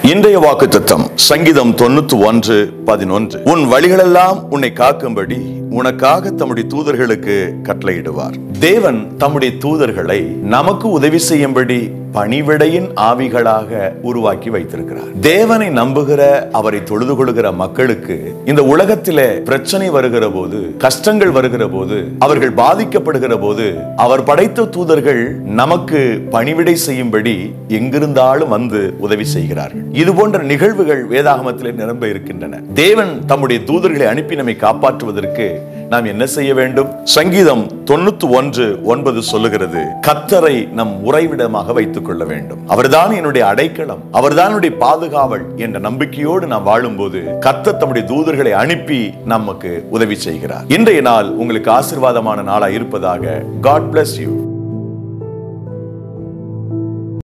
இன்றைய வாக்கு தத்தம் சங்கீதம் தொண்ணூத்தி ஒன்று பதினொன்று உன் வழிகளெல்லாம் உன்னை காக்கும்படி உனக்காக தம்முடைய தூதர்களுக்கு கட்டளையிடுவார் தேவன் தம்முடைய தூதர்களை நமக்கு உதவி செய்யும்படி பணிவிடையின் ஆவிகளாக உருவாக்கி வைத்திருக்கிறார் தேவனை நம்புகிற அவரை தொழுது கொள்கிற மக்களுக்கு இந்த உலகத்திலே பிரச்சனை வருகிற போது கஷ்டங்கள் வருகிற போது அவர்கள் பாதிக்கப்படுகிற போது அவர் படைத்த தூதர்கள் நமக்கு பணிவிடை செய்யும்படி எங்கிருந்தாலும் வந்து உதவி செய்கிறார்கள் இது போன்ற நிகழ்வுகள் வேதாகமத்திலே நிரம்ப இருக்கின்றன தேவன் தம்முடைய தூதர்களை அனுப்பி நம்மை காப்பாற்றுவதற்கு நாம் என்ன செய்ய வேண்டும் சங்கீதம் தொண்ணூத்தி ஒன்று ஒன்பது சொல்லுகிறது கத்தரை நம் உறைவிடமாக வைத்துக் கொள்ள வேண்டும் அவர்தான் என்னுடைய அடைக்கலம் அவர்தான் என்னுடைய பாதுகாவல் என்ற நம்பிக்கையோடு நாம் வாழும்போது கத்தர் தம்முடைய தூதர்களை அனுப்பி நமக்கு உதவி செய்கிறார் இன்றைய நாள் உங்களுக்கு ஆசீர்வாதமான நாளா இருப்பதாக காட் bless யூ